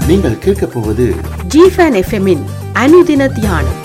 நீங்கள் கேட்கப் போவது ஜிஃபன் எஃப்எம்மின் அனுதின தியானம்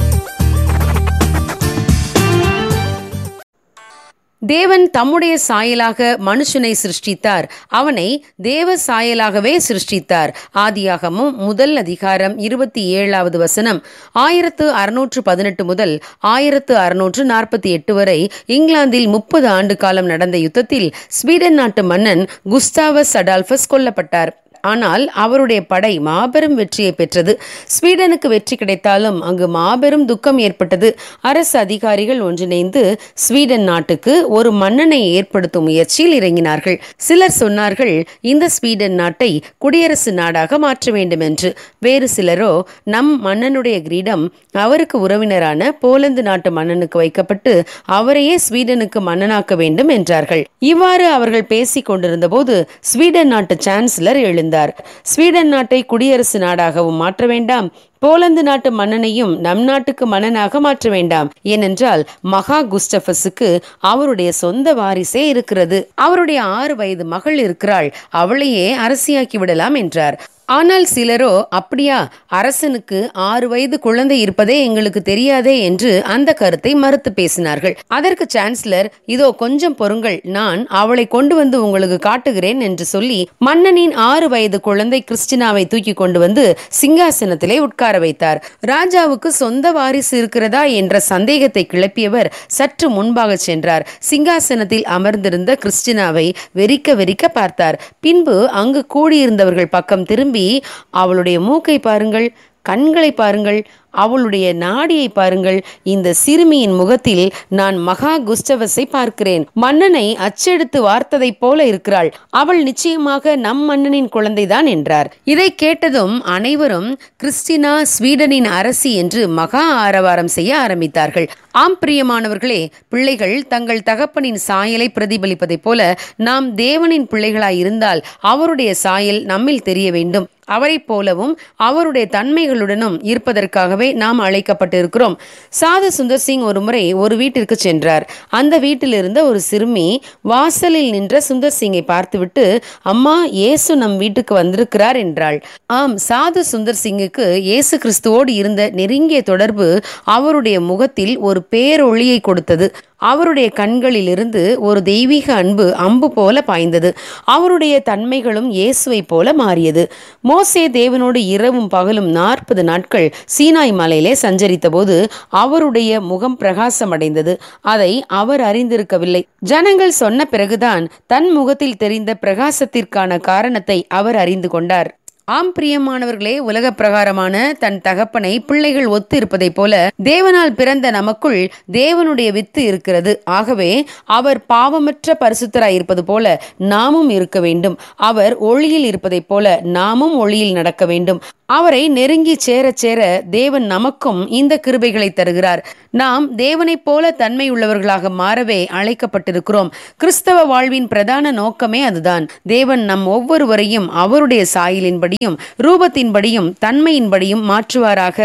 தேவன் தம்முடைய சாயலாக மனுஷனை சிருஷ்டித்தார் அவனை தேவ சாயலாகவே சிருஷ்டித்தார் ஆதியாகமும் முதல் அதிகாரம் இருபத்தி ஏழாவது வசனம் ஆயிரத்து அறுநூற்று பதினெட்டு முதல் ஆயிரத்து அறுநூற்று நாற்பத்தி எட்டு வரை இங்கிலாந்தில் முப்பது ஆண்டு காலம் நடந்த யுத்தத்தில் ஸ்வீடன் நாட்டு மன்னன் குஸ்தாவஸ் அடால்பஸ் கொல்லப்பட்டார் ஆனால் அவருடைய படை மாபெரும் வெற்றியை பெற்றது ஸ்வீடனுக்கு வெற்றி கிடைத்தாலும் அங்கு மாபெரும் துக்கம் ஏற்பட்டது அரசு அதிகாரிகள் ஒன்றிணைந்து ஸ்வீடன் நாட்டுக்கு ஒரு மன்னனை ஏற்படுத்தும் முயற்சியில் இறங்கினார்கள் சிலர் சொன்னார்கள் இந்த ஸ்வீடன் நாட்டை குடியரசு நாடாக மாற்ற வேண்டும் என்று வேறு சிலரோ நம் மன்னனுடைய கிரீடம் அவருக்கு உறவினரான போலந்து நாட்டு மன்னனுக்கு வைக்கப்பட்டு அவரையே ஸ்வீடனுக்கு மன்னனாக்க வேண்டும் என்றார்கள் இவ்வாறு அவர்கள் பேசிக் கொண்டிருந்த போது ஸ்வீடன் நாட்டு சான்சலர் எழுந்தார் ஸ்வீடன் நாட்டை குடியரசு நாடாகவும் மாற்ற வேண்டாம் போலந்து நாட்டு மன்னனையும் நம் நாட்டுக்கு மன்னனாக மாற்ற வேண்டாம் ஏனென்றால் மகா குஸ்டபஸுக்கு அவருடைய சொந்த வாரிசே இருக்கிறது அவருடைய ஆறு வயது மகள் இருக்கிறாள் அவளையே அரசியாக்கி விடலாம் என்றார் ஆனால் சிலரோ அப்படியா அரசனுக்கு ஆறு வயது குழந்தை இருப்பதே எங்களுக்கு தெரியாதே என்று அந்த கருத்தை மறுத்து பேசினார்கள் அதற்கு சான்சலர் இதோ கொஞ்சம் பொறுங்கள் நான் அவளை கொண்டு வந்து உங்களுக்கு காட்டுகிறேன் என்று சொல்லி மன்னனின் ஆறு வயது குழந்தை கிறிஸ்டினாவை தூக்கி கொண்டு வந்து சிங்காசனத்திலே உட்கார வைத்தார் ராஜாவுக்கு சொந்த வாரிசு இருக்கிறதா என்ற சந்தேகத்தை கிளப்பியவர் சற்று முன்பாக சென்றார் சிங்காசனத்தில் அமர்ந்திருந்த கிறிஸ்டினாவை வெறிக்க வெறிக்க பார்த்தார் பின்பு அங்கு கூடியிருந்தவர்கள் பக்கம் திரும்பி அவளுடைய மூக்கை பாருங்கள் கண்களை பாருங்கள் அவளுடைய நாடியை பாருங்கள் இந்த சிறுமியின் முகத்தில் நான் மகா குஸ்டவஸை பார்க்கிறேன் மன்னனை அச்செடுத்து வார்த்ததைப் போல இருக்கிறாள் அவள் நிச்சயமாக நம் மன்னனின் குழந்தைதான் என்றார் இதை கேட்டதும் அனைவரும் கிறிஸ்டினா ஸ்வீடனின் அரசி என்று மகா ஆரவாரம் செய்ய ஆரம்பித்தார்கள் ஆம் பிரியமானவர்களே பிள்ளைகள் தங்கள் தகப்பனின் சாயலை பிரதிபலிப்பதைப் போல நாம் தேவனின் பிள்ளைகளாய் இருந்தால் அவருடைய சாயல் நம்மில் தெரிய வேண்டும் அவரைப் போலவும் அவருடைய தன்மைகளுடனும் இருப்பதற்காகவே நாம் அழைக்கப்பட்டிருக்கிறோம் சாது சுந்தர் சிங் ஒரு முறை ஒரு வீட்டிற்கு சென்றார் அந்த வீட்டில் இருந்த ஒரு சிறுமி வாசலில் நின்ற சுந்தர் சிங்கை பார்த்துவிட்டு அம்மா இயேசு நம் வீட்டுக்கு வந்திருக்கிறார் என்றாள் ஆம் சாது சுந்தர் சிங்குக்கு இயேசு கிறிஸ்துவோடு இருந்த நெருங்கிய தொடர்பு அவருடைய முகத்தில் ஒரு பேரொளியை கொடுத்தது அவருடைய கண்களிலிருந்து ஒரு தெய்வீக அன்பு அம்பு போல பாய்ந்தது அவருடைய தன்மைகளும் இயேசுவை போல மாறியது மோசே தேவனோடு இரவும் பகலும் நாற்பது நாட்கள் சீனாய் மலையிலே சஞ்சரித்த போது அவருடைய முகம் பிரகாசமடைந்தது அதை அவர் அறிந்திருக்கவில்லை ஜனங்கள் சொன்ன பிறகுதான் தன் முகத்தில் தெரிந்த பிரகாசத்திற்கான காரணத்தை அவர் அறிந்து கொண்டார் ஆம் பிரியமானவர்களே உலக பிரகாரமான தன் தகப்பனை பிள்ளைகள் ஒத்து இருப்பதைப் போல தேவனால் பிறந்த நமக்குள் தேவனுடைய வித்து இருக்கிறது ஆகவே அவர் பாவமற்ற பரிசுத்தராய் இருப்பது போல நாமும் இருக்க வேண்டும் அவர் ஒளியில் இருப்பதைப் போல நாமும் ஒளியில் நடக்க வேண்டும் அவரை நெருங்கி சேர சேர தேவன் நமக்கும் இந்த கிருபைகளை தருகிறார் நாம் தேவனைப் போல தன்மை உள்ளவர்களாக மாறவே அழைக்கப்பட்டிருக்கிறோம் கிறிஸ்தவ வாழ்வின் பிரதான நோக்கமே அதுதான் தேவன் நம் ஒவ்வொருவரையும் அவருடைய சாயலின்படியும் ரூபத்தின்படியும் தன்மையின்படியும் மாற்றுவாராக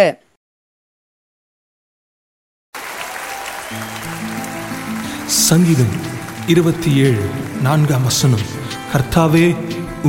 சங்கீதம் இருபத்தி ஏழு நான்காம் வசனம் கர்த்தாவே